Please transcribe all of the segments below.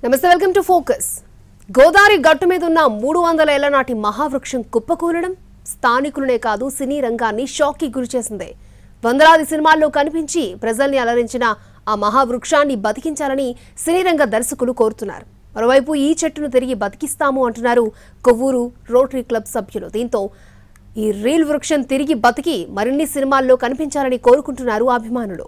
నమస్తే welcome to focus Godavari గట్టు మీద ఉన్న మూడు వందల ఏళ్ల నాటి మహావృక్షం కుప్పకూలడం స్థానికులనే కాదు సినీ రంగాన్ని షాక్కి గురిచేసింది వందలాది సినిమాల్లో కనిపించి ప్రజల్ని అలరించిన ఆ మహావృక్షాన్ని బతికించాలని సినీ రంగ దర్శకులు కోరుతున్నారు మరోవైపు ఈ చెట్టును తిరిగి బతికిస్తాము అంటున్నారు కొవ్వూరు రోటరీ క్లబ్ సభ్యులు దీంతో ఈ రీల్ వృక్షం తిరిగి బతికి మరిన్ని సినిమాల్లో కనిపించాలని కోరుకుంటున్నారు అభిమానులు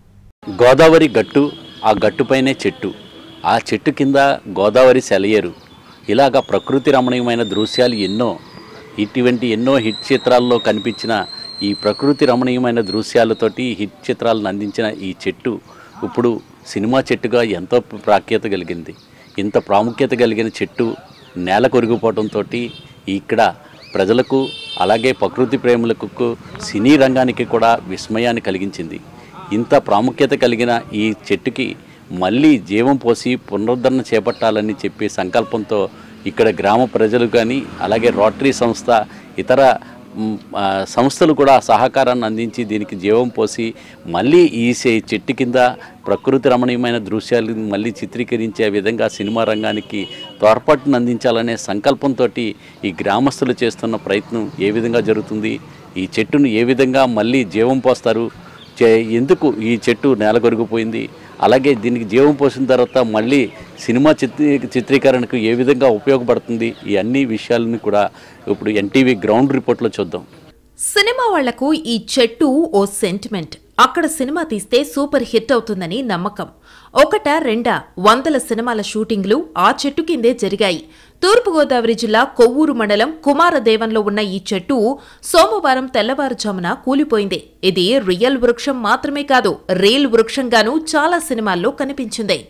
గోదావరి గట్టు ఆ గట్టుపైనే చెట్టు ఆ చెట్టు కింద గోదావరి సెలయేరు ఇలాగ ప్రకృతి రమణీయమైన దృశ్యాలు ఎన్నో ఇటువంటి ఎన్నో హిట్ చిత్రాల్లో కనిపించిన ఈ ప్రకృతి రమణీయమైన దృశ్యాలతోటి హిట్ చిత్రాలను అందించిన ఈ చెట్టు ఇప్పుడు సినిమా చెట్టుగా ఎంతో ప్రాఖ్యాత కలిగింది ఇంత ప్రాముఖ్యత కలిగిన చెట్టు నేల కొరిగిపోవడంతో ఇక్కడ ప్రజలకు అలాగే ప్రకృతి ప్రేములకు సినీ రంగానికి కూడా విస్మయాన్ని కలిగించింది ఇంత ప్రాముఖ్యత కలిగిన ఈ చెట్టుకి మళ్ళీ జీవం పోసి పునరుద్ధరణ చేపట్టాలని చెప్పి సంకల్పంతో ఇక్కడ గ్రామ ప్రజలు కానీ అలాగే రోటరీ సంస్థ ఇతర మ్, ఆ, సంస్థలు కూడా సహకారాన్ని అందించి దీనికి జీవం పోసి మళ్ళీ ఈ సే- చెట్టు కింద ప్రకృతి రమణీయమైన దృశ్యాలు మళ్ళీ చిత్రీకరించే విధంగా సినిమా రంగానికి తోడ్పాటును అందించాలనే సంకల్పంతో ఈ గ్రామస్తులు చేస్తున్న ప్రయత్నం ఏ విధంగా జరుగుతుంది ఈ చెట్టును ఏ విధంగా మళ్ళీ జీవం పోస్తారు చే ఎందుకు ఈ చెట్టు నేలకొరిగిపోయింది అలాగే దీనికి జీవం పోసిన తర్వాత మళ్ళీ సినిమా చిత్రీ చిత్రీకరణకు ఏ విధంగా ఉపయోగపడుతుంది ఈ అన్ని విషయాలను కూడా ఇప్పుడు ఎన్టీవీ గ్రౌండ్ రిపోర్ట్లో చూద్దాం సినిమా వాళ్లకు ఈ చెట్టు ఓ సెంటిమెంట్ అక్కడ సినిమా తీస్తే సూపర్ హిట్ అవుతుందని నమ్మకం ఒకట రెండా వందల సినిమాల షూటింగ్లు ఆ చెట్టు కిందే జరిగాయి తూర్పుగోదావరి జిల్లా కొవ్వూరు మండలం కుమారదేవంలో ఉన్న ఈ చెట్టు సోమవారం తెల్లవారుజామున కూలిపోయింది ఇది రియల్ వృక్షం మాత్రమే కాదు రియల్ వృక్షంగానూ చాలా సినిమాల్లో కనిపించింది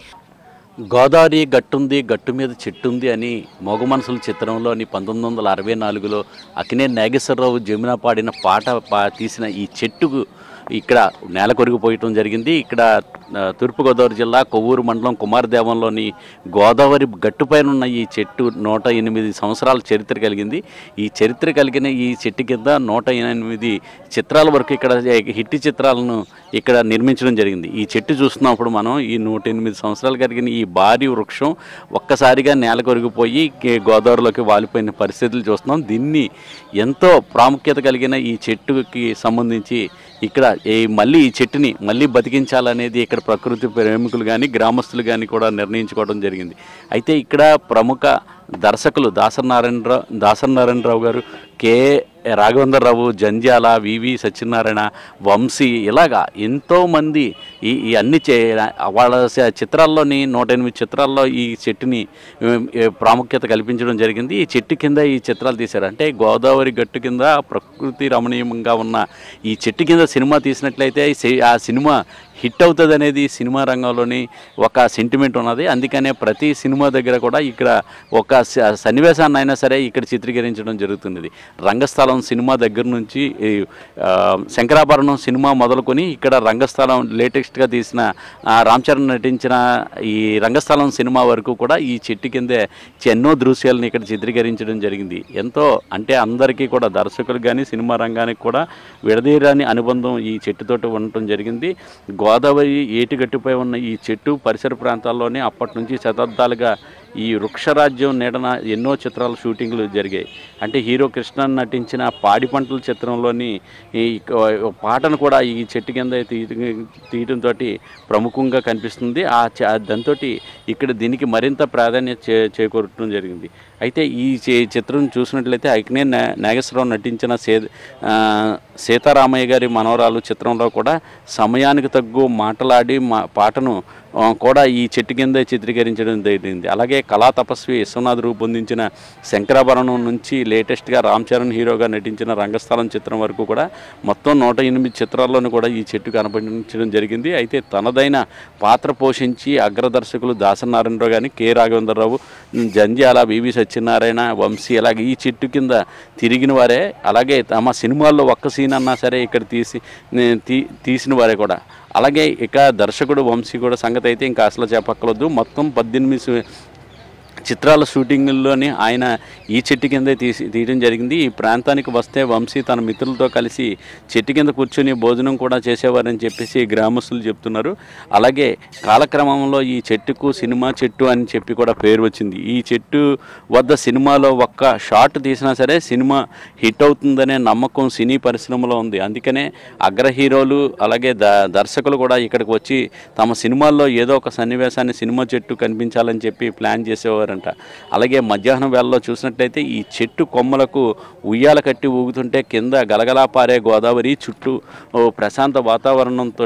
గోదావరి గట్టుంది గట్టు మీద చెట్టుంది అని మోగ మనసుల చిత్రంలోని పంతొమ్మిది వందల అరవై నాలుగులో అకినే నాగేశ్వరరావు జమున పాడిన పాట పా తీసిన ఈ చెట్టుకు ఇక్కడ నేల కొరిగిపోయటం జరిగింది ఇక్కడ ఆ, తూర్పుగోదావరి జిల్లా కొవ్వూరు మండలం కుమారదేవంలోని గోదావరి గట్టుపైన ఉన్న ఈ చెట్టు నూట ఎనిమిది సంవత్సరాల చరిత్ర కలిగింది ఈ చరిత్ర కలిగిన ఈ చెట్టు కింద నూట ఎనిమిది చిత్రాల వరకు ఇక్కడ హిట్ చిత్రాలను ఇక్కడ నిర్మించడం జరిగింది ఈ చెట్టు చూస్తున్నప్పుడు మనం ఈ నూట ఎనిమిది సంవత్సరాలు కలిగిన ఈ భారీ వృక్షం ఒక్కసారిగా నేల కొరిగిపోయి కే- గోదావరిలోకి వాలిపోయిన పరిస్థితులు చూస్తున్నాం దీన్ని ఎంతో ప్రాముఖ్యత కలిగిన ఈ చెట్టుకి సంబంధించి ఇక్కడ ఈ మళ్ళీ ఈ చెట్టుని మళ్ళీ బతికించాలనేది ఇక్కడ ప్రకృతి ప్రేమికులు కానీ గ్రామస్తులు కానీ కూడా నిర్ణయించుకోవడం జరిగింది అయితే ఇక్కడ ప్రముఖ దర్శకులు దాసనారాయణరావు దాసనారాయణరావు గారు కె రాఘవేంద్రరావు జంజాల వివి సత్యనారాయణ వంశీ ఇలాగా ఎంతోమంది ఈ ఈ అన్ని చే వాళ్ళ స- చిత్రాల్లోని నూట ఎనిమిది చిత్రాల్లో ఈ చెట్టుని ఉమ్, ఏ, ప్రాముఖ్యత కల్పించడం జరిగింది ఈ చెట్టు కింద ఈ చిత్రాలు తీశారు అంటే గోదావరి గట్టు కింద ప్రకృతి రమణీయంగా ఉన్న ఈ చెట్టు కింద సినిమా తీసినట్లయితే ఈ సి- ఆ సినిమా హిట్ అవుతుంది అనేది సినిమా రంగంలోని ఒక సెంటిమెంట్ ఉన్నది అందుకనే ప్రతి సినిమా దగ్గర కూడా ఇక్కడ ఒక స- సన్నివేశాన్ని అయినా సరే ఇక్కడ చిత్రీకరించడం జరుగుతున్నది రంగస్థలం సినిమా దగ్గర నుంచి ఈ, ఆ, శంకరాభరణం సినిమా మొదలుకొని ఇక్కడ రంగస్థలం లేటెస్ట్గా తీసిన ఆ, రామ్ చరణ్ నటించిన ఈ రంగస్థలం సినిమా వరకు కూడా ఈ చెట్టు కిందే ఎన్నో దృశ్యాలను ఇక్కడ చిత్రీకరించడం జరిగింది ఎంతో అంటే అందరికీ కూడా దర్శకులు కానీ సినిమా రంగానికి కూడా విడదీయరాని అనుబంధం ఈ చెట్టుతోటి ఉండటం జరిగింది గోదావరి ఏటిగట్టుపై ఉన్న ఈ చెట్టు పరిసర ప్రాంతాల్లోనే అప్పటి నుంచి శతాబ్దాలుగా ఈ వృక్షరాజ్యం నీడన ఎన్నో చిత్రాల షూటింగ్లు జరిగాయి అంటే హీరో కృష్ణ నటించిన పాడి పంటల చిత్రంలోని ఈ ఒక పాటను కూడా ఈ చెట్టు కింద తీయడంతో ప్రముఖంగా కనిపిస్తుంది ఆ దాంతో ఇక్కడ దీనికి మరింత ప్రాధాన్యత చే చేకూరటం జరిగింది అయితే ఈ చే- చిత్రం చూసినట్లయితే ఐక్నే నా- నాగేశ్వరరావు నటించిన సే ఆ, సీతారామయ్య గారి మనవరాలు చిత్రంలో కూడా సమయానికి తగ్గు మాటలాడి మా పాటను ఆ, కూడా ఈ చెట్టు కింద చిత్రీకరించడం జరిగింది అలాగే కళా తపస్వి విశ్వనాథ్ రూపొందించిన శంకరాభరణం నుంచి లేటెస్ట్గా రామ్ చరణ్ హీరోగా నటించిన రంగస్థలం చిత్రం వరకు కూడా మొత్తం నూట ఎనిమిది చిత్రాల్లోనూ కూడా ఈ చెట్టు కనపడించడం జరిగింది అయితే తనదైన పాత్ర పోషించి అగ్రదర్శకులు దాసనారాయణరావు కానీ కె రాఘవేంద్రరావు జంధ్యాల వివి సత్యనారాయణ వంశీ అలాగే ఈ చెట్టు కింద తిరిగిన వారే అలాగే తమ సినిమాల్లో ఒక్క సీన్ అన్నా సరే ఇక్కడ తీసి తీ తీసిన వారే కూడా అలాగే ఇక దర్శకుడు వంశీ కూడా సంగతి అయితే ఇంకా అసలు చెప్పక్కర్లేదు మొత్తం పద్దెనిమిది సి- చిత్రాల షూటింగ్లోని ఆయన ఈ చెట్టు కిందే తీసి తీయడం జరిగింది ఈ ప్రాంతానికి వస్తే వంశీ తన మిత్రులతో కలిసి చెట్టు కింద కూర్చొని భోజనం కూడా చేసేవారని చెప్పేసి గ్రామస్తులు చెప్తున్నారు అలాగే కాలక్రమంలో ఈ చెట్టుకు సినిమా చెట్టు అని చెప్పి కూడా పేరు వచ్చింది ఈ చెట్టు వద్ద సినిమాలో ఒక్క షాట్ తీసినా సరే సినిమా హిట్ అవుతుందనే నమ్మకం సినీ పరిశ్రమలో ఉంది అందుకనే అగ్ర హీరోలు అలాగే ద దర్శకులు కూడా ఇక్కడికి వచ్చి తమ సినిమాల్లో ఏదో ఒక సన్నివేశాన్ని సినిమా చెట్టు కనిపించాలని చెప్పి ప్లాన్ చేసేవారంట అలాగే మధ్యాహ్నం వేళలో చూసినట్లయితే ఈ చెట్టు కొమ్మలకు ఉయ్యాల కట్టి ఊగుతుంటే కింద గలగలా పారే గోదావరి చుట్టూ ఓ ప్రశాంత వాతావరణంతో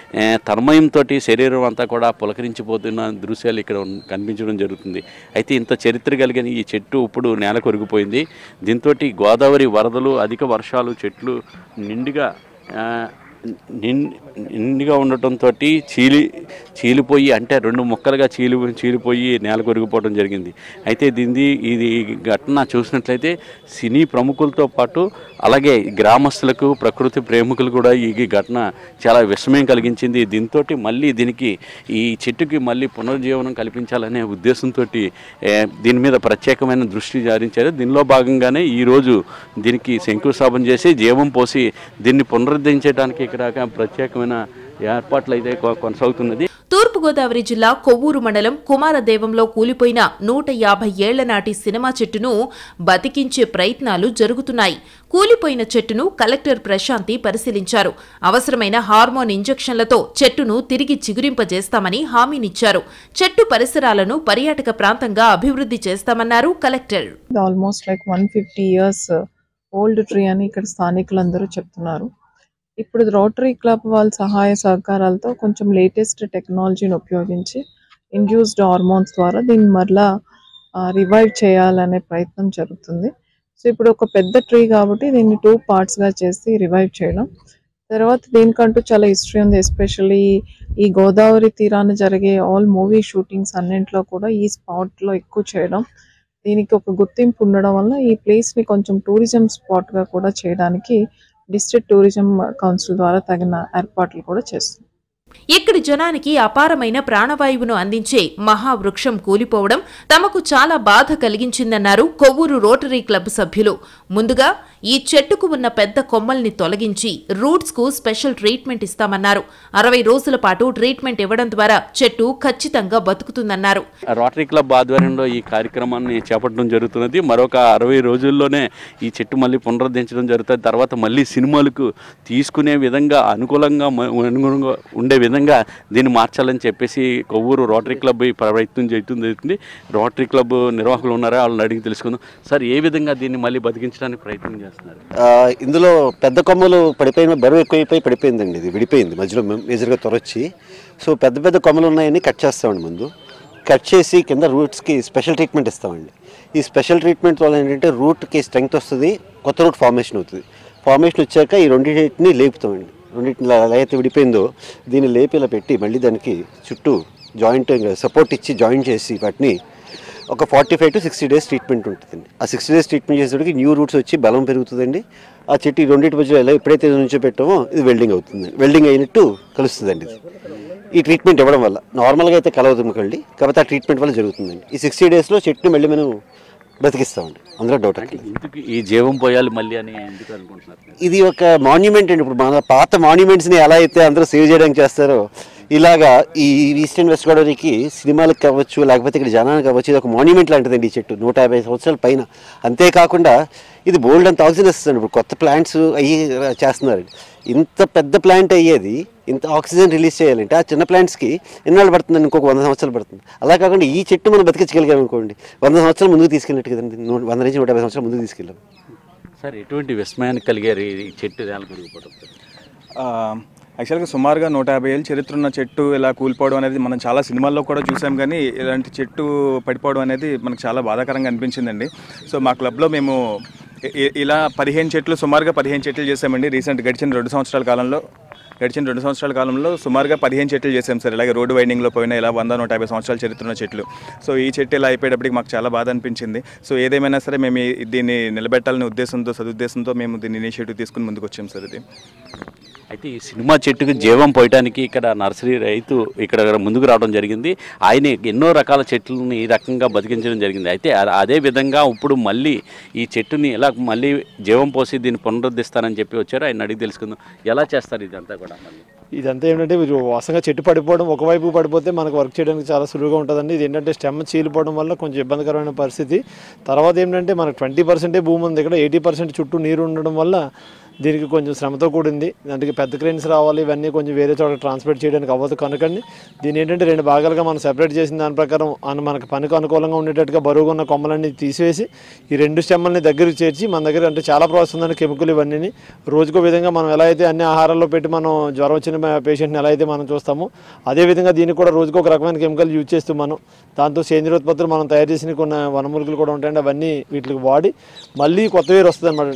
తన్మయంతో శరీరం అంతా కూడా పులకరించిపోతున్న దృశ్యాలు ఇక్కడ ఉన్- కనిపించడం జరుగుతుంది అయితే ఇంత చరిత్ర కలిగిన ఈ చెట్టు ఇప్పుడు నేల కొరిగిపోయింది దీంతో గోదావరి వరదలు అధిక వర్షాలు చెట్లు నిండుగా ఆ, నిన్ నిండుగా ఉండటంతో చీలి చీలిపోయి అంటే రెండు ముక్కలుగా చీలి చీలిపోయి నేల కొరిగిపోవడం జరిగింది అయితే దీన్ని ఇది ఈ ఘటన చూసినట్లయితే సినీ ప్రముఖులతో పాటు అలాగే గ్రామస్తులకు ప్రకృతి ప్రేమికులు కూడా ఈ ఘటన చాలా విషమయం కలిగించింది దీంతో మళ్ళీ దీనికి ఈ చెట్టుకి మళ్ళీ పునర్జీవనం కల్పించాలనే ఉద్దేశంతో దీని మీద ప్రత్యేకమైన దృష్టి జారించారు దీనిలో భాగంగానే ఈరోజు దీనికి శంకుస్థాపన చేసి జీవం పోసి దీన్ని పునరుద్ధరించడానికి ఇక్కడ ప్రత్యేకమైన ఏర్పాట్లు అయితే కొ- కొనసాగుతున్నది తూర్పుగోదావరి జిల్లా కొవ్వూరు మండలం కుమారదేవంలో కూలిపోయిన నూట యాభై ఏళ్ల నాటి సినిమా చెట్టును బతికించే ప్రయత్నాలు జరుగుతున్నాయి కూలిపోయిన చెట్టును కలెక్టర్ ప్రశాంతి పరిశీలించారు అవసరమైన హార్మోన్ ఇంజెక్షన్లతో చెట్టును తిరిగి చిగురింపజేస్తామని హామీనిచ్చారు చెట్టు పరిసరాలను పర్యాటక ప్రాంతంగా అభివృద్ధి చేస్తామన్నారు collector almost like one fifty years old tree అని ఇక్కడ స్థానికులందరూ చెప్తున్నారు ఇప్పుడు రోటరీ క్లబ్ వాళ్ళ సహాయ సహకారాలతో కొంచెం లేటెస్ట్ టెక్నాలజీని ఉపయోగించి ఇండ్యూస్డ్ హార్మోన్స్ ద్వారా దీన్ని మరలా రివైవ్ చేయాలనే ప్రయత్నం జరుగుతుంది సో ఇప్పుడు ఒక పెద్ద ట్రీ కాబట్టి దీన్ని టూ పార్ట్స్గా చేసి రివైవ్ చేయడం తర్వాత దీనికంటూ చాలా హిస్టరీ ఉంది ఎస్పెషల్లీ ఈ గోదావరి తీరాన జరిగే ఆల్ మూవీ షూటింగ్స్ అన్నింటిలో కూడా ఈ స్పాట్లో ఎక్కువ చేయడం దీనికి ఒక గుర్తింపు ఉండడం వల్ల ఈ ప్లేస్ ని కొంచెం టూరిజం స్పాట్ గా కూడా చేయడానికి డిస్ట్రిక్ట్ టూరిజం కౌన్సిల్ ద్వారా తగిన ఏర్పాట్లు కూడా చేస్తుంది ఇక్కడి జనానికి అపారమైన ప్రాణవాయువును అందించే మహావృక్షం కూలిపోవడం తమకు చాలా బాధ కలిగించిందన్నారు కొవ్వూరు రోటరీ క్లబ్ సభ్యులు ముందుగా ఈ చెట్టుకు ఉన్న పెద్ద కొమ్మల్ని తొలగించి రూట్స్ కు స్పెషల్ ట్రీట్మెంట్ ఇస్తామన్నారు అరవై రోజుల పాటు ట్రీట్మెంట్ ఇవ్వడం ద్వారా చెట్టు ఖచ్చితంగా బతుకుతుందన్నారు రోటరీ క్లబ్ ఆధ్వర్యంలో ఈ కార్యక్రమాన్ని చేపట్టడం జరుగుతున్నది మరొక అరవై రోజుల్లోనే ఈ చెట్టు మళ్ళీ పునరుద్ధరించడం జరుగుతుంది తర్వాత మళ్ళీ సినిమాలకు తీసుకునే విధంగా అనుకూలంగా మ- అనుగుణంగా ఉండే విధంగా దీన్ని మార్చాలని చెప్పేసి కొవ్వూరు రోటరీ క్లబ్ ఈ ప్రయత్నం చేయడం జరుగుతుంది రోటరీ క్లబ్ నిర్వాహకులు ఉన్నారా వాళ్ళని అడిగి తెలుసుకుందాం సార్ ఏ విధంగా దీన్ని మళ్ళీ బతికించడానికి ప్రయత్నం చేస్తున్నారు ఆ, ఇందులో పెద్ద కొమ్మలు పడిపోయిన బరువు ఎక్కువైపోయి పడిపోయిందండి ఇది విడిపోయింది మధ్యలో మే- మేజర్గా తొరొచ్చి సో పెద్ద పెద్ద కొమ్మలు ఉన్నాయని కట్ చేస్తామండి ముందు కట్ చేసి కింద రూట్స్కి స్పెషల్ ట్రీట్మెంట్ ఇస్తామండి ఈ స్పెషల్ ట్రీట్మెంట్ వల్ల ఏంటంటే రూట్కి స్ట్రెంగ్త్ వస్తుంది కొత్త రూట్ ఫార్మేషన్ అవుతుంది ఫార్మేషన్ వచ్చాక ఈ రెండింటిని లేపుతామండి రెండింటిని ఎలా ఎలా అయితే విడిపోయిందో దీన్ని లేపి ఇలా పెట్టి మళ్ళీ దానికి చుట్టూ జాయింట్ సపోర్ట్ ఇచ్చి జాయింట్ చేసి వాటిని ఒక forty five to sixty days treatment ఉంటుందండి ఆ సిక్స్టీ డేస్ ట్రీట్మెంట్ చేసేటికి న్యూ రూట్స్ వచ్చి బలం పెరుగుతుందండి ఆ చెట్టు ఈ రెండింటి మధ్యలో ఎలా ఎప్పుడైతే నుంచో పెట్టామో ఇది వెల్డింగ్ అవుతుంది వెల్డింగ్ అయినట్టు కలుస్తుందండి ఇది ఈ ట్రీట్మెంట్ ఇవ్వడం వల్ల నార్మల్గా అయితే కలవదు మళ్ళీ కాకపోతే ఆ ట్రీట్మెంట్ వల్ల జరుగుతుందండి ఈ సిక్స్టీ డేస్లో చెట్టుని మళ్ళీ మనం బ్రతికిస్తామండి అందులో డౌట్ అక్కర్లేదు ఎందుకు ఈ జీవం పోయాలి మళ్ళీ అని ఎందుకు అనుకుంటున్నారు ఇది ఒక మాన్యుమెంట్ అండి ఇప్పుడు మన పాత మాన్యుమెంట్స్ని ఎలా అయితే అందరూ సేవ్ చేయడానికి చేస్తారో ఇలాగా ఈ ఈస్టర్న్ వెస్ట్ గోదావరికి సినిమాలకు కావచ్చు లేకపోతే ఇక్కడ జనానికి కావచ్చు ఇది ఒక మాన్యుమెంట్ లాంటిదండి ఈ చెట్టు నూట యాభై సంవత్సరాల పైన అంతేకాకుండా ఇది బోల్డ్ అంత ఆక్సిజన్ ఇస్తుంది ఇప్పుడు కొత్త ప్లాంట్స్ అయ్యి చేస్తున్నారండి ఇంత పెద్ద ప్లాంట్ అయ్యేది ఇంత ఆక్సిజన్ రిలీజ్ చేయాలంటే ఆ చిన్న ప్లాంట్స్కి ఎన్నాళ్ళు పడుతుందండి ఇంకొక వంద సంవత్సరాలు పడుతుంది అలా కాకుండా ఈ చెట్టు మనం బతికించగలిగాం అనుకోండి వంద సంవత్సరాలు ముందుకు తీసుకెళ్ళినట్టు కదండి నూ- వంద నుంచి నూట యాభై సంవత్సరాలు ముందుకు తీసుకెళ్ళాం సార్ ఎటువంటి విస్మయానికి కలిగారు ఈ చెట్టు నేల కొరిగిపోవడం ఆ, యాక్చువల్గా సుమారుగా నూట యాభై ఏళ్ళు చరిత్ర ఉన్న చెట్టు ఇలా కూలిపోవడం అనేది మనం చాలా సినిమాల్లో కూడా చూసాం కానీ ఇలాంటి చెట్టు పడిపోవడం అనేది మనకు చాలా బాధాకరంగా అనిపించిందండి సో మా క్లబ్లో మేము ఇ- ఇ- ఇలా పదిహేను చెట్లు సుమారుగా పదిహేను చెట్లు చేసామండి రీసెంట్ గడిచిన రెండు సంవత్సరాల కాలంలో గడిచిన రెండు సంవత్సరాల కాలంలో సుమారుగా పదిహేను చెట్లు చేసాం సార్ ఇలాగే రోడ్డు వైండింగ్లో పోయిన ఇలా వంద నూట యాభై సంవత్సరాల చరిత్ర ఉన్న చెట్లు సో ఈ చెట్టు ఇలా అయిపోయేటప్పటికి మాకు చాలా బాధ అనిపించింది సో ఏదేమైనా సరే మేము ఈ- దీన్ని నిలబెట్టాలనే ఉద్దేశంతో సదుద్దేశంతో మేము దీన్ని ఇనిషియేటివ్ తీసుకుని ముందుకు వచ్చాం సార్ ఇది అయితే ఈ సినిమా చెట్టుకు జీవం పోయటానికి ఇక్కడ నర్సరీ రైతు ఇక్కడ ముందుకు రావడం జరిగింది ఆయన ఎన్నో రకాల చెట్లని ఈ రకంగా బతికించడం జరిగింది అయితే అ- అదే విధంగా ఇప్పుడు మళ్ళీ ఈ చెట్టుని ఎలా మళ్ళీ జీవం పోసి దీన్ని పునరుద్ధరిస్తానని చెప్పి వచ్చారు ఆయన అడిగి తెలుసుకుందాం ఎలా చేస్తారు ఇదంతా కూడా మళ్ళీ ఇదంతా ఏంటంటే మీరు వాసంగా చెట్టు పడిపోవడం ఒకవైపు పడిపోతే మనకు వర్క్ చేయడానికి చాలా సులువుగా ఉంటుందండి ఇది ఏంటంటే స్టెమ్ చీలిపోవడం వల్ల కొంచెం ఇబ్బందికరమైన పరిస్థితి తర్వాత ఏంటంటే మనకు ట్వంటీ పర్సెంటే భూమి ఉంది ఇక్కడ ఎయిటీ పర్సెంట్ చుట్టూ నీరు ఉండడం వల్ల దీనికి కొంచెం శ్రమతో కూడింది దానికి పెద్ద క్రెయిన్స్ రావాలి ఇవన్నీ కొంచెం వేరే చోట ట్రాన్స్పోర్ట్ చేయడానికి అవ్వదు కనుకండి దీని ఏంటంటే రెండు భాగాలుగా మనం సెపరేట్ చేసిన దాని ప్రకారం అను- మనకు పనికి అనుకూలంగా ఉండేటట్టుగా బరువుగా ఉన్న కొమ్మలన్నీ తీసివేసి ఈ రెండు స్టెమ్మల్ని దగ్గరికి చేర్చి మన దగ్గర అంటే చాలా ప్రాసెస్ ఉందండి కెమికల్ ఇవన్నీ రోజుకో విధంగా మనం ఎలా అయితే అన్ని ఆహారాల్లో పెట్టి మనం జ్వరం వచ్చిన పేషెంట్ని ఎలా అయితే మనం చూస్తామో అదే విధంగా దీనికి కూడా రోజుకు ఒక రకమైన కెమికల్ యూజ్ చేస్తూ మనం దాంతో సేంద్రియ ఉత్పత్తులు మనం తయారు చేసిన కొన్ని వనమూలికలు కూడా ఉంటాయండి అవన్నీ వీటికి వాడి మళ్ళీ కొత్త వేరు వస్తుంది అనమాట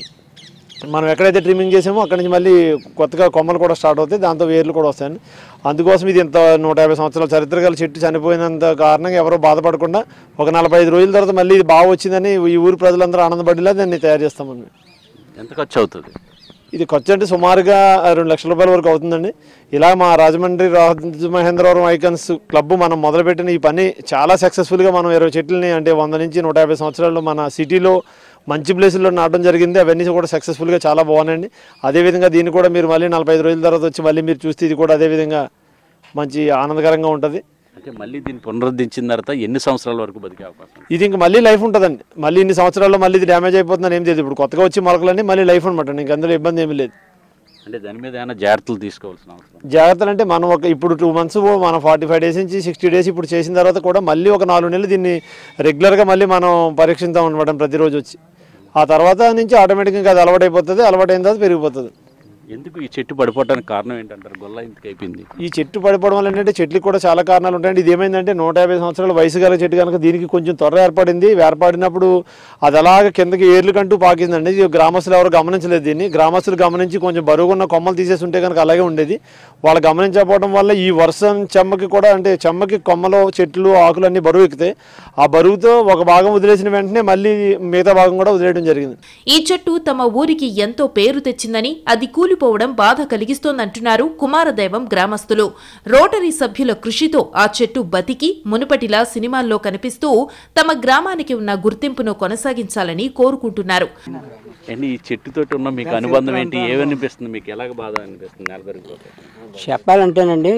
మనం ఎక్కడైతే ట్రిమ్మింగ్ చేసామో అక్కడి నుంచి మళ్ళీ కొత్తగా కొమ్మలు కూడా స్టార్ట్ అవుతాయి దాంతో వేర్లు కూడా వస్తాయండి అందుకోసం ఇది ఇంత నూట యాభై సంవత్సరాల చరిత్ర గల చెట్టు చనిపోయినంత కారణంగా ఎవరో బాధపడకుండా ఒక నలభై ఐదు రోజుల తర్వాత మళ్ళీ ఇది బాగా వచ్చిందని ఈ ఊరు ప్రజలందరూ ఆనందపడేలా దాన్ని తయారు చేస్తామండి ఎంత ఖర్చు అవుతుంది ఇది ఖర్చు అంటే సుమారుగా రెండు లక్షల రూపాయల వరకు అవుతుందండి ఇలా మా రాజమండ్రి రాజమహేంద్రవరం ఐకన్స్ క్లబ్ మనం మొదలుపెట్టిన ఈ పని చాలా సక్సెస్ఫుల్గా మనం ఇరవై చెట్లని అంటే వంద నుంచి నూట యాభై సంవత్సరాల్లో మన సిటీలో మంచి ప్లేసుల్లో నాటడం జరిగింది అవన్నీ కూడా సక్సెస్ఫుల్గా చాలా బాగున్నాయండి అదేవిధంగా దీన్ని కూడా మీరు మళ్ళీ నలభై ఐదు రోజుల తర్వాత వచ్చి మళ్ళీ మీరు చూస్తే ఇది కూడా అదేవిధంగా మంచి ఆనందకరంగా ఉంటుంది అంటే మళ్ళీ దీన్ని పునరుద్ధరించిన తర్వాత ఎన్ని సంవత్సరాల వరకు బతికే అవకాశం ఉంది? ఇది ఇంక మళ్ళీ లైఫ్ ఉంటుందండి మళ్ళీ ఇన్ని సంవత్సరాల్లో మళ్ళీ ఇది డ్యామేజ్ అయిపోతుందని ఏం తెలియదు ఇప్పుడు కొత్తగా వచ్చి మొలకలన్నీ మళ్ళీ లైఫ్ అనమాట ఇంక అందులో ఇబ్బంది ఏమీ లేదు అంటే దాని మీద ఏమైనా జాగ్రత్తలు తీసుకోవాల్సిన అవసరం జాగ్రత్తలు అంటే మనం ఒక ఇప్పుడు టూ మంత్స్ మనం ఫార్టీ ఫైవ్ డేస్ నుంచి సిక్స్టీ డేస్ ఇప్పుడు చేసిన తర్వాత కూడా మళ్ళీ ఒక నాలుగు నెలలు దీన్ని రెగ్యులర్గా మళ్ళీ మనం పరీక్షిద్దాం అనమాట ప్రతిరోజు వచ్చి ఆ తర్వాత నుంచి ఆటోమేటిక్గా అది అలవాటైపోతుంది అలవాటైన తర్వాత పెరిగిపోతుంది ఎందుకు ఈ చెట్టు పడిపోవడానికి కారణం ఏంటంటారు గొల్ల ఇంతకు అయిపోయింది ఈ చెట్టు పడిపోవడం వల్ల ఏంటంటే చెట్లకు కూడా చాలా కారణాలు ఉంటాయండి ఇది ఏమైందంటే నూట యాభై సంవత్సరాల వయసు గల చెట్టు కనుక దీనికి కొంచెం త్వర ఏర్పడింది ఏర్పడినప్పుడు అది అలాగ కిందకి ఏర్లు కంటూ పాకిందండి ఇది గ్రామస్తులు ఎవరు గమనించలేదు దీన్ని గ్రామస్తులు గమనించి కొంచెం బరువున్న కొమ్మలు తీసేసి ఉంటే కనుక అలాగే ఉండేది వాళ్ళు గమనించకపోవడం వల్ల ఈ వర్షం చెమ్మకి కూడా అంటే చెమ్మకి కొమ్మలు చెట్లు ఆకులు అన్ని బరువు ఎక్కితే ఆ బరువుతో ఒక భాగం వదిలేసిన వెంటనే మళ్ళీ మిగతా భాగం కూడా వదిలేయడం జరిగింది ఈ చెట్టు తమ ఊరికి ఎంతో పేరు తెచ్చిందని అది కూలిపోవడం బాధ కలిగిస్తోందంటున్నారు కుమారదైవం గ్రామస్తులు రోటరీ సభ్యుల కృషితో ఆ చెట్టు బతికి మునుపటిలా సినిమాల్లో కనిపిస్తూ తమ గ్రామానికి ఉన్న గుర్తింపును కొనసాగించాలని కోరుకుంటున్నారు అండి ఈ చెట్టుతోటి ఉన్న మీకు అనుబంధం ఏంటి ఏమనిపిస్తుంది మీకు ఎలాగ బాధ అనిపిస్తుంది నెలకొరిగిపోతే చెప్పాలంటేనండి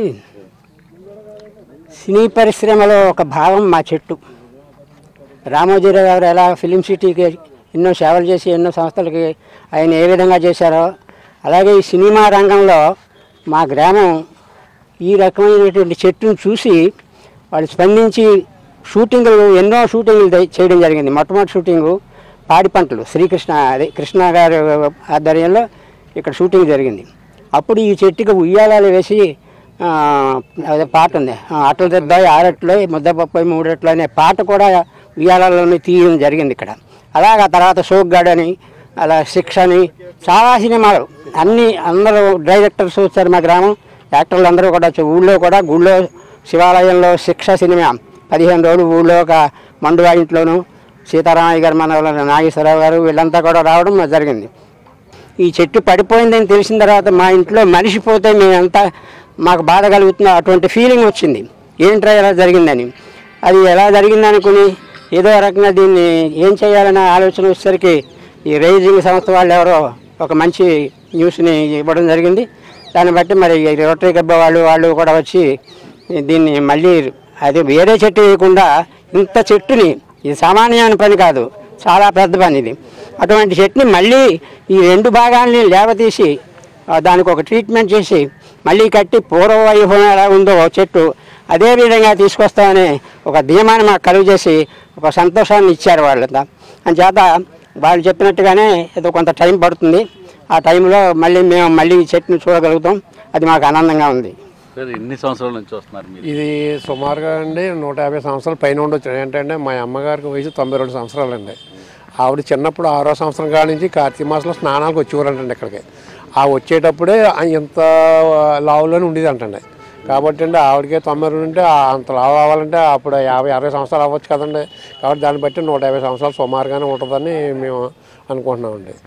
సినీ పరిశ్రమలో ఒక భాగం మా చెట్టు రామోజీరావు గారు ఎలా ఫిలిం సిటీకి ఎన్నో సేవలు చేసి ఎన్నో సంస్థలకి ఆయన ఏ విధంగా చేశారో అలాగే ఈ సినిమా రంగంలో మా గ్రామం ఈ రకమైనటువంటి చెట్టును చూసి వాళ్ళు స్పందించి షూటింగ్లు ఎన్నో షూటింగ్లు దే- చేయడం జరిగింది మొట్టమొదటి షూటింగు పాడి పంటలు శ్రీకృష్ణ అదే కృష్ణ గారి ఆధ్వర్యంలో ఇక్కడ షూటింగ్ జరిగింది అప్పుడు ఈ చెట్టుకి ఉయ్యాలాలు వేసి ఆ, అదే పాట ఉంది ఆ, అట్ల దెబ్బాయి ఆరట్లో ముద్దపప్పై మూడట్లో అనే పాట కూడా ఉయ్యాలలోనే తీయడం జరిగింది ఇక్కడ అలాగ ఆ తర్వాత షోక్గాడ్ అని అలా శిక్ష అని చాలా సినిమాలు అన్ని అందరూ డైరెక్టర్స్ వచ్చారు మా గ్రామం యాక్టర్లు అందరూ కూడా వచ్చారు ఊళ్ళో కూడా గుళ్ళో శివాలయంలో శిక్ష సినిమా పదిహేను రోజులు ఊళ్ళో ఒక మండువా ఇంట్లోనూ సీతారామయ్య గారు మన వాళ్ళ నాగేశ్వరరావు గారు వీళ్ళంతా కూడా రావడం జరిగింది ఈ చెట్టు పడిపోయిందని తెలిసిన తర్వాత మా ఇంట్లో మనిషి పోతే మేమంతా మాకు బాధ కలుగుతుందో అటువంటి ఫీలింగ్ వచ్చింది ఏంట్రా ఇలా జరిగిందని అది ఎలా జరిగింది అనుకుని ఏదో రకంగా దీన్ని ఏం చేయాలనే ఆలోచన వచ్చేసరికి ఈ రైజింగ్ సంస్థ వాళ్ళు ఎవరో ఒక మంచి న్యూస్ని ఇవ్వడం జరిగింది దాన్ని బట్టి మరి ఈ రోటరీ గబ్బ వాళ్ళు వాళ్ళు కూడా వచ్చి దీన్ని మళ్ళీ అది వేరే చెట్టు వేయకుండా ఇంత చెట్టుని ఇది సామాన్యమైన పని కాదు చాలా పెద్ద పని ఇది అటువంటి చెట్టుని మళ్ళీ ఈ రెండు భాగాల్ని లేవతీసి ఆ, దానికి ఒక ట్రీట్మెంట్ చేసి మళ్ళీ కట్టి పూర్వ వైభవం ఎలా ఉందో ఓ చెట్టు అదే విధంగా తీసుకొస్తామని ఒక ధీమాన్ని మాకు కలుగు చేసి ఒక సంతోషాన్ని ఇచ్చారు వాళ్ళంతా అంచేత వాళ్ళు చెప్పినట్టుగానే ఏదో కొంత టైం పడుతుంది ఆ టైంలో మళ్ళీ మేము మళ్ళీ ఈ చెట్టుని చూడగలుగుతాం అది మాకు ఆనందంగా ఉంది సార్ ఎన్ని సంవత్సరాల నుంచి వస్తున్నారు మీరు ఇది సుమారుగా అండి నూట యాభై సంవత్సరాల పైన ఉండొచ్చు ఏంటంటే మా అమ్మగారికి వయసు తొంభై రెండు సంవత్సరాలండి ఆవిడ చిన్నప్పుడు ఆరో సంవత్సరం కాడి నుంచి కార్తీక మాసంలో స్నానాలకు వచ్చేవారంటండి ఇక్కడికి ఆ వచ్చేటప్పుడే ఆ ఇంత లావులోనే ఉండేది అంటండి కాబట్టి అండి ఆవిడకే తొంభై రెండు ఉంటే ఆ అంత లావు అవ్వాలంటే అప్పుడు యాభై అరవై సంవత్సరాలు అవ్వచ్చు కదండి కాబట్టి దాన్ని బట్టి నూట యాభై సంవత్సరాలు సుమారుగానే ఉంటుందని మేము అనుకుంటున్నామండి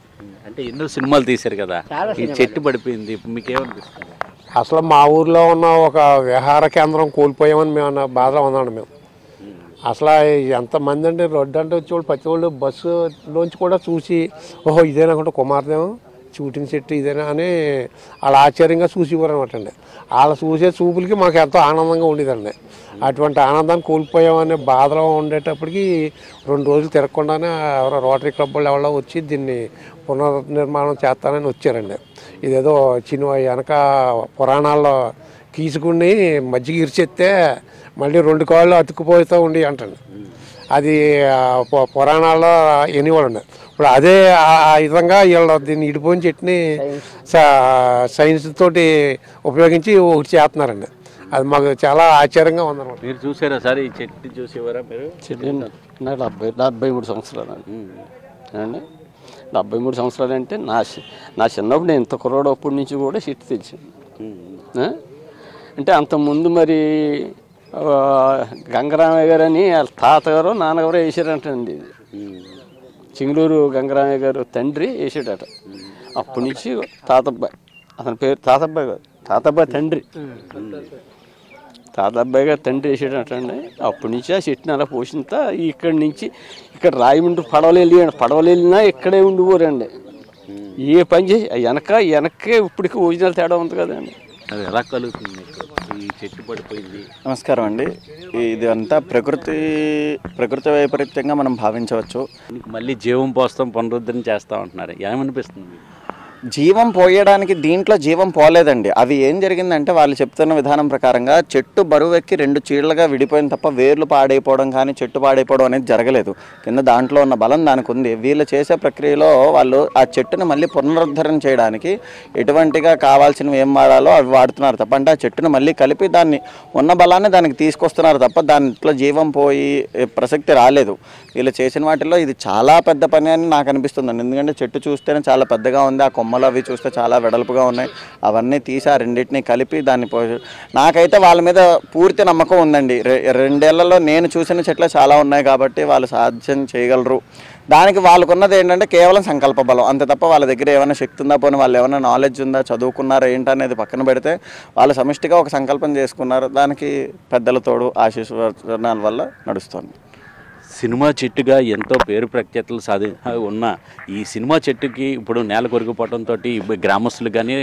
అంటే ఎన్నో సినిమాలు తీశారు కదా చాలా ఈ చెట్టు పడిపోయింది ఇప్పుడు మీకు ఏమనిపిస్తుంది అసలు మా ఊర్లో ఉన్న ఒక విహార కేంద్రం కోల్పోయామని మేము అన్న బాధలో ఉన్నాం మేము అసలు ఎంతమంది అంటే రోడ్డు అంటే వచ్చేవాళ్ళు ప్రతి వాళ్ళు బస్సులోంచి కూడా చూసి ఓహో ఇదేనా అనుకుంటే కుమార్తెం షూటింగ్ సెట్ ఇదేనా అని వాళ్ళు ఆశ్చర్యంగా చూసేవారు అనమాట అండి వాళ్ళ చూసే చూపులకి మాకు ఎంతో ఆనందంగా ఉండేదండి అటువంటి ఆనందాన్ని కోల్పోయామనే బాధలో ఉండేటప్పటికి రెండు రోజులు తిరగకుండానే ఎవరో రోటరీ క్లబ్ వాళ్ళు ఎవరో వచ్చి దీన్ని పునర్నిర్మాణం చేస్తానని వచ్చారండి ఇదేదో చిన్న వెనక పురాణాల్లో గీసుకుని మజ్జిగ ఇరిచెత్తే మళ్ళీ రెండు కాళ్ళు అతుక్కుపోతూ ఉండి అంటండి అది ఆ, పు- పురాణాల్లో ఎనివాడు ఇప్పుడు అదే ఆ- ఆ విధంగా వీళ్ళు దీన్ని ఇడిపోయిన చెట్టుని స- సైన్స్ తోటి ఉపయోగించి ఒకటి చేస్తున్నారండి అది మాకు చాలా ఆశ్చర్యంగా ఉందన్నమాట మీరు చూసారా సార్ ఈ చెట్టు చూసేవారా మీరు చెట్టు నాకు డెబ్బై డెబ్బై మూడు సంవత్సరాలు అండి అండి డెబ్బై మూడు సంవత్సరాలు అంటే నా చి- నా చిన్నప్పుడు నేను ఇంత కుర్రోడప్పటి నుంచి కూడా చెట్టు తెచ్చాను ఆ? అంటే అంతకుముందు మరి ఆ, గంగరామయ్య గారు అని వాళ్ళ తాతగారు నాన్నగారు వేసారంటండి ఇది చింగళూరు గంగరామయ్య గారు తండ్రి వేసాడట అప్పటి నుంచి తాతబ్బాయి అతని పేరు తాతబ్బాయి కాదు తాతబ్బాయి తండ్రి తాతబ్బాయి గారు తండ్రి వేసాడటండి అప్పటి నుంచి ఆ చెట్టుని అలా పోసినంత ఇక్కడి నుంచి ఇక్కడ రాయమండ్రి పడవలు వెళ్ళి పడవలు వెళ్ళినా ఇక్కడే ఉండిపోరండి ఏ పని చేసి వెనక వెనక్కే ఇప్పటికి ఒరిజినల్ తేడా ఉంది కదండి అది ఎలా కలుగుతుంది మీకు ఈ చెట్టు పడిపోయింది నమస్కారం అండి ఇది అంతా ప్రకృతి ప్రకృతి వైపరీత్యంగా మనం భావించవచ్చు దీనికి మళ్ళీ జీవం పోస్తాం పునరుద్ధరణ చేస్తాం అంటున్నారు ఏమనిపిస్తుంది మీకు? జీవం పోయడానికి దీంట్లో జీవం పోలేదండి అవి ఏం జరిగిందంటే వాళ్ళు చెప్తున్న విధానం ప్రకారంగా చెట్టు బరువెక్కి రెండు చీళ్ళగా విడిపోయిన తప్ప వేర్లు పాడైపోవడం కానీ చెట్టు పాడైపోవడం అనేది జరగలేదు కింద దాంట్లో ఉన్న బలం దానికి ఉంది వీళ్ళు చేసే ప్రక్రియలో వాళ్ళు ఆ చెట్టుని మళ్ళీ పునరుద్ధరణ చేయడానికి ఎటువంటిగా కావాల్సినవి ఏం వాడాలో అవి వాడుతున్నారు తప్ప అంటే ఆ చెట్టుని మళ్ళీ కలిపి దాన్ని ఉన్న బలాన్ని దానికి తీసుకొస్తున్నారు తప్ప దాంట్లో జీవం పోయి ఏ, ప్రసక్తి రాలేదు వీళ్ళు చేసిన వాటిల్లో ఇది చాలా పెద్ద పని అని నాకు అనిపిస్తుందండి ఎందుకంటే చెట్టు చూస్తేనే చాలా పెద్దగా ఉంది ఆ కొమ్మలు అవి చూస్తే చాలా వెడల్పుగా ఉన్నాయి అవన్నీ తీసి ఆ రెండింటిని కలిపి దాన్ని పో నాకైతే వాళ్ళ మీద పూర్తి నమ్మకం ఉందండి రె- రెండేళ్లలో నేను చూసిన చెట్లు చాలా ఉన్నాయి కాబట్టి వాళ్ళు సాధ్యం చేయగలరు దానికి వాళ్ళకున్నది ఏంటంటే కేవలం సంకల్ప బలం అంతే తప్ప వాళ్ళ దగ్గర ఏమైనా శక్తి ఉందా పోనీ వాళ్ళు ఏమైనా నాలెడ్జ్ ఉందా చదువుకున్నారా ఏంటనేది పక్కన పెడితే వాళ్ళు సమిష్టిగా ఒక సంకల్పం చేసుకున్నారు దానికి పెద్దల తోడు ఆశీర్వచనాల వల్ల నడుస్తుంది సినిమా చెట్టుగా ఎంతో పేరు ప్రఖ్యాతులు సాధి ఉన్న ఈ సినిమా చెట్టుకి ఇప్పుడు నేల కొరిగిపోవడంతో గ్రామస్తులు కానీ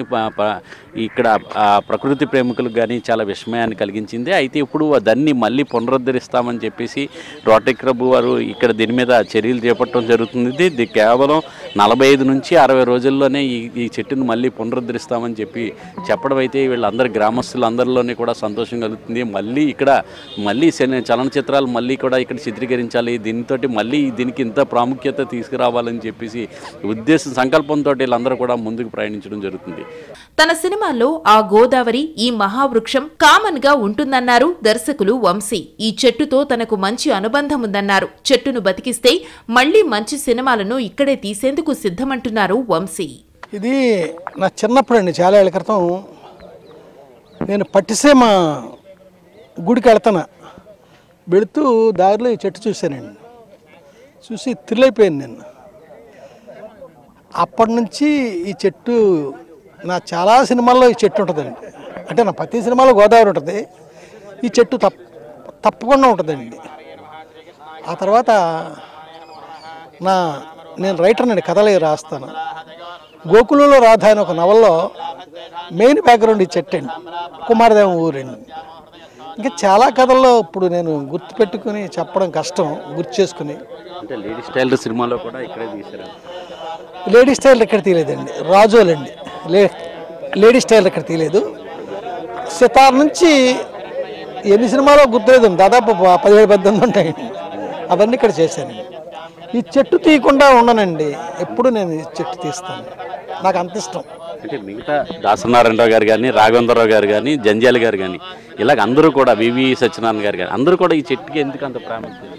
ఇక్కడ ఆ, ప్రకృతి ప్రేమికులకు కానీ చాలా విస్మయాన్ని కలిగించింది అయితే ఇప్పుడు దాన్ని మళ్ళీ పునరుద్ధరిస్తామని చెప్పేసి రోటరీ క్లబ్ వారు ఇక్కడ దీని మీద చర్యలు చేపట్టడం జరుగుతుంది ఇది కేవలం నలభై ఐదు నుంచి అరవై రోజుల్లోనే ఈ ఈ చెట్టును మళ్ళీ పునరుద్ధరిస్తామని చెప్పి చెప్పడం అయితే వీళ్ళందరి గ్రామస్తులందరిలోనే కూడా సంతోషం కలుగుతుంది మళ్ళీ ఇక్కడ మళ్ళీ సినీ- చలనచిత్రాలు మళ్ళీ కూడా ఇక్కడ చిత్రీకరించాలి దీనితో మళ్ళీ దీనికి ఇంత ప్రాముఖ్యత తీసుకురావాలని చెప్పేసి ఉద్దేశ సంకల్పంతో వీళ్ళందరూ కూడా ముందుకు ప్రయాణించడం జరుగుతుంది తన సినిమాల్లో ఆ గోదావరి ఈ మహావృక్షం కామన్ గా ఉంటుందన్నారు దర్శకులు వంశీ ఈ చెట్టుతో తనకు మంచి అనుబంధం ఉందన్నారు చెట్టును బతికిస్తే మళ్లీ మంచి సినిమాలను ఇక్కడే తీసేందుకు సిద్ధమంటున్నారు వంశీ ఇది నా చిన్నప్పుడు అండి చాలా ఏళ్ళ క్రితం నేను పట్టిసీమ గుడికి వెళ్తాను వెళుతూ దారిలో ఈ చెట్టు చూశానండి చూసి థ్రిల్ అయిపోయాను నేను అప్పటి నుంచి ఈ చెట్టు నా చాలా సినిమాల్లో ఈ చెట్టు ఉంటుందండి అంటే నా ప్రతి సినిమాలో గోదావరి ఉంటుంది ఈ చెట్టు తప్ తప్పకుండా ఉంటుందండి ఆ తర్వాత నా నేను రైటర్ అండి కథలు రాస్తాను గోకులంలో రాధ అనే ఒక నవల్లో మెయిన్ బ్యాక్గ్రౌండ్ ఈ చెట్టు అండి కుమారదేవం ఊరండి ఇంకా చాలా కథల్లో ఇప్పుడు నేను గుర్తుపెట్టుకుని చెప్పడం కష్టం గుర్తు చేసుకుని అంటే లేడీ స్టైల్ సినిమాలో కూడా ఇక్కడే తీశారు లేడీ స్టైల్ ఇక్కడ తీయలేదండి రాజోలండి లే లేడీ స్టైల్ ఇక్కడ తీయలేదు సితార్ నుంచి ఎన్ని సినిమాలో గుర్తులేదండి దాదాపు ప- పదిహేడు పద్దెనిమిది ఉంటాయండి అవన్నీ ఇక్కడ చేశానండి ఈ చెట్టు తీయకుండా ఉండనండి ఎప్పుడు నేను ఈ చెట్టు తీస్తాను నాకు అంత ఇష్టం అంటే మిగతా దాసనారాయణరావు గారు కానీ రాఘవేంద్రరావు గారు కానీ జంజాల గారు కానీ ఇలాగ అందరూ కూడా వివి సత్యనారాయణ గారు కానీ అందరూ కూడా ఈ చెట్టుకి ఎందుకు అంత ప్రాముఖ్యత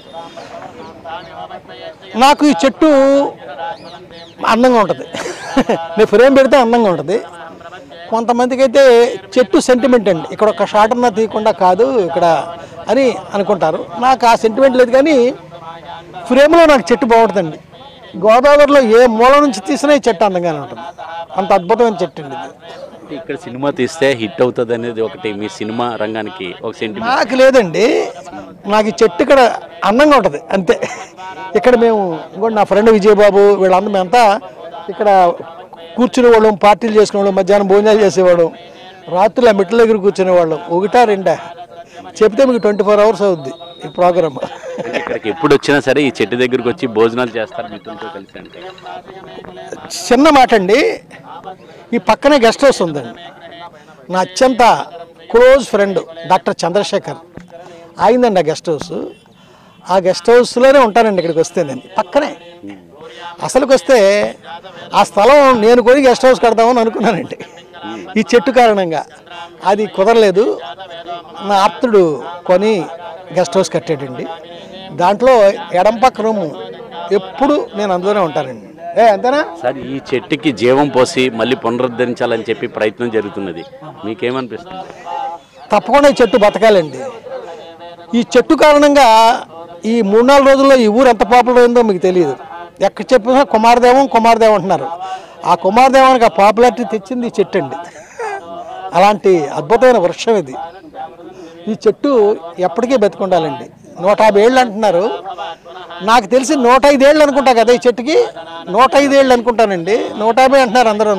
నాకు ఈ చెట్టు అందంగా ఉంటుంది నేను ఫ్రేమ్ పెడితే అందంగా ఉంటుంది కొంతమందికి అయితే చెట్టు సెంటిమెంట్ అండి ఇక్కడ ఒక షాట్ అన్నా తీయకుండా కాదు ఇక్కడ అని అనుకుంటారు నాకు ఆ సెంటిమెంట్ లేదు కానీ ఫ్రేమ్లో నాకు చెట్టు బాగుంటుందండి గోదావరిలో ఏ మూల నుంచి తీసినా ఈ చెట్టు అందంగానే ఉంటుంది అంత అద్భుతమైన చెట్టు అండి ఇది ఇక్కడ సినిమా తీస్తే హిట్ అవుతుంది అనేది ఒకటి మీ సినిమా రంగానికి ఒక సెంటిమెంట్ నాకు లేదండి నాకు ఈ చెట్టు ఇక్కడ అందంగా ఉంటుంది అంతే ఇక్కడ మేము ఇంకోటి నా ఫ్రెండ్ విజయబాబు వీళ్ళందరం మేమంతా ఇక్కడ కూర్చునేవాళ్ళం పార్టీలు చేసుకునేవాళ్ళం మధ్యాహ్నం భోజనాలు చేసేవాళ్ళం రాత్రులు ఆ మెట్ల దగ్గర కూర్చునేవాళ్ళం ఒకటా రెండా చెప్తే మీకు ట్వంటీ ఫోర్ అవర్స్ అవుద్ది ఈ ప్రోగ్రామ్ ఇక్కడికి ఎప్పుడు వచ్చినా సరే ఈ చెట్టు దగ్గరికి వచ్చి భోజనాలు చేస్తారు మిత్రులతో కలిసి అంటే చిన్న మాట అండి ఈ పక్కనే గెస్ట్ హౌస్ ఉందండి నా అత్యంత క్లోజ్ ఫ్రెండ్ డాక్టర్ చంద్రశేఖర్ ఆయిందండి ఆ గెస్ట్ హౌస్ ఆ గెస్ట్ హౌస్లోనే ఉంటానండి ఇక్కడికి వస్తే నేను పక్కనే అసలుకి వస్తే ఆ స్థలం నేను కొని గెస్ట్ హౌస్ కడదామని అనుకున్నానండి ఈ చెట్టు కారణంగా అది కుదరలేదు నా ఆప్తుడు కొని గెస్ట్ హౌస్ కట్టాడండి దాంట్లో ఎడం పక్క రూము ఎప్పుడు నేను అందులోనే ఉంటానండి ఏ అంతేనా సార్ ఈ చెట్టుకి జీవం పోసి మళ్ళీ పునరుద్ధరించాలని చెప్పి ప్రయత్నం జరుగుతున్నది మీకేమనిపిస్తుంది తప్పకుండా ఈ చెట్టు బతకాలండి ఈ చెట్టు కారణంగా ఈ మూడు నాలుగు రోజుల్లో ఈ ఊరు ఎంత పాపులర్ అయిందో మీకు తెలియదు ఎక్కడ చెప్పినా కుమారదేవం కుమారదేవం అంటున్నారు ఆ కుమారదేవానికి ఆ పాపులారిటీ తెచ్చింది ఈ చెట్టు అండి అలాంటి అద్భుతమైన వృక్షం ఇది ఈ చెట్టు ఎప్పటికీ బతికుండాలండి నూట యాభై ఏళ్ళు అంటున్నారు నాకు తెలిసి నూట ఐదేళ్ళు అనుకుంటా కదా ఈ చెట్టుకి నూట ఐదేళ్ళు అనుకుంటానండి నూట యాభై అంటున్నారు అందరూ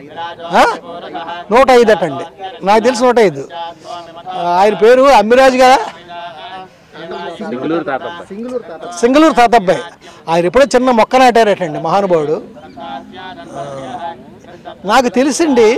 నూట ఐదు అటండి నాకు తెలిసి నూట ఐదు ఆ, ఆయన పేరు అమ్మిరాజు కదా సింగులూరు తాతప్ప సింగళూరు తాతబ్బాయి ఆయన ఎప్పుడో చిన్న మొక్క నాటారటండి మహానుభావుడు ఆ, నాకు తెలిసిండి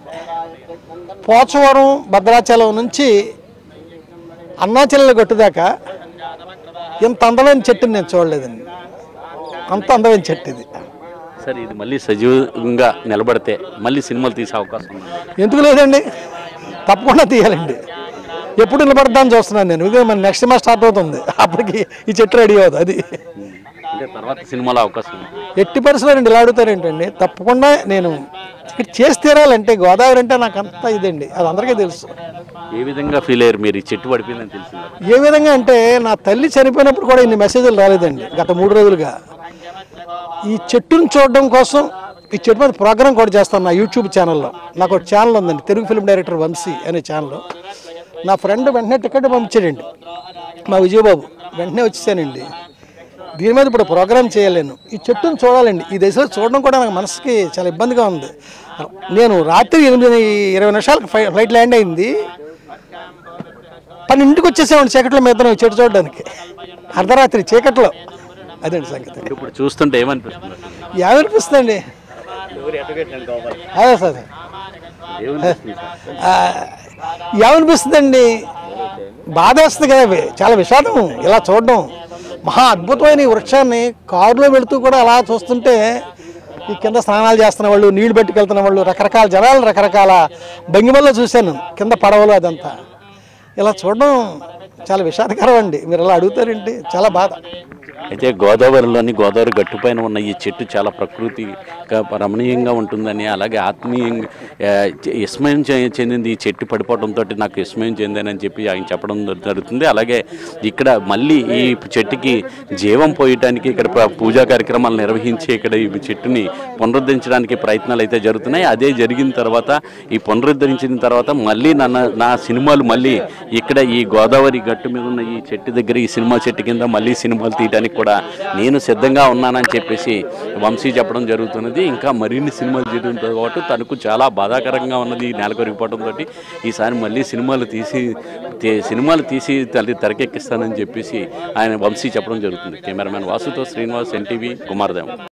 పోచవరం భద్రాచలం నుంచి అన్నాచల్ల గట్టు దాకా ఇంత అందమైన చెట్టుని నేను చూడలేదండి అంత అందమైన చెట్టు ఇది సార్ ఇది మళ్ళీ సజీవంగా నిలబడితే మళ్ళీ సినిమాలు తీసే అవకాశం ఉంది ఎందుకు లేదండి తప్పకుండా తీయాలండి ఎప్పుడు నిలబడదాన్ని చూస్తున్నాను నేను ఇదే మన నెక్స్ట్ మా స్టార్ట్ అవుతుంది అప్పటికి ఈ చెట్టు రెడీ అవుతుంది అది అంటే తర్వాత సినిమాలో అవకాశం ఉంది ఎట్టి పరిస్థితుల్లో ఇలా అడుగుతారేంటండి తప్పకుండా నేను ఇక్కడ చేసి తీరాలంటే గోదావరి అంటే నాకు అంత ఇదండి అది అందరికీ తెలుసు ఏ విధంగా ఫీల్ అయ్యారు మీరు ఈ చెట్టు పడిపోయిందని తెలిసిందా ఏ విధంగా అంటే నా తల్లి చనిపోయినప్పుడు కూడా ఇన్ని మెసేజ్లు రాలేదండి గత మూడు రోజులుగా ఈ చెట్టును చూడడం కోసం ఈ చెట్టు మీద ప్రోగ్రామ్ కూడా చేస్తాను నా యూట్యూబ్ ఛానల్లో నాకు ఒక ఛానల్ ఉందండి తెలుగు ఫిల్మ్ డైరెక్టర్ వంశీ అనే ఛానల్ నా ఫ్రెండ్ వెంటనే టికెట్ పంపించాడండి మా విజయబాబు వెంటనే వచ్చేసానండి దీని మీద ఇప్పుడు ప్రోగ్రామ్ చేయలేను ఈ చెట్టును చూడాలండి ఈ దశలో చూడడం కూడా నాకు మనసుకి చాలా ఇబ్బందిగా ఉంది నేను రాత్రి ఎనిమిది ఇరవై నిమిషాలకు ఫ్లై ఫ్లైట్ ల్యాండ్ అయింది పన్నెండుకి వచ్చేసామండి చీకట్లో మీద చెట్టు చూడడానికి అర్ధరాత్రి చీకట్లో అదండి సంగతి ఇప్పుడు చూస్తుంటే ఏమనిపిస్తుంది ఏమనిపిస్తుందండి అదే సార్ ఏమనిపిస్తుంది సార్? ఆ, ఏమనిపిస్తుందండి బాధ వేస్తుంది కదా ఇవి. చాలా విషాదం ఇలా చూడడం మహా అద్భుతమైన ఈ వృక్షాన్ని కారులో వెళుతూ కూడా అలా చూస్తుంటే ఈ కింద స్నానాలు చేస్తున్న వాళ్ళు నీళ్లు పెట్టుకెళ్తున్న వాళ్ళు రకరకాల జనాలు రకరకాల భంగిమల్లో చూశాను కింద పడవలు అదంతా ఇలా చూడడం చాలా విషాదకరం అండి మీరు ఇలా అడుగుతారేంటి చాలా బాధ అయితే గోదావరిలోని గోదావరి గట్టుపైన ఉన్న ఈ చెట్టు చాలా ప్రకృతిగా రమణీయంగా ఉంటుందని అలాగే ఆత్మీయంగా ఆ, విస్మయం చె- చెందింది ఈ చెట్టు పడిపోవడంతో నాకు విస్మయం చెందానని చెప్పి ఆయన చెప్పడం జరుగుతుంది అలాగే ఇక్కడ మళ్ళీ ఈ చెట్టుకి జీవం పోయటానికి ఇక్కడ ప్ర- పూజా కార్యక్రమాలు నిర్వహించి ఇక్కడ ఈ చెట్టుని పునరుద్ధరించడానికి ప్రయత్నాలు అయితే జరుగుతున్నాయి అదే జరిగిన తర్వాత ఈ పునరుద్ధరించిన తర్వాత మళ్ళీ నన్న నా సినిమాలు మళ్ళీ ఇక్కడ ఈ గోదావరి గట్టు మీద ఉన్న ఈ చెట్టు దగ్గర ఈ సినిమా చెట్టు కింద మళ్ళీ సినిమాలు తీయడానికి కూడా నేను సిద్ధంగా ఉన్నానని చెప్పేసి వంశీ చెప్పడం జరుగుతున్నది ఇంకా మరిన్ని సినిమాలు చేయడంతో పాటు తనకు చాలా బాధాకరంగా ఉన్నది ఈ నేల కొరిగిపోవడంతో ఈసారి మళ్ళీ సినిమాలు తీసి తే- సినిమాలు తీసి తల్లి తెరకెక్కిస్తానని చెప్పేసి ఆయన వంశీ చెప్పడం జరుగుతుంది కెమెరామెన్ వాసుతో శ్రీనివాస్ ఎన్టీవీ కుమార్దేవం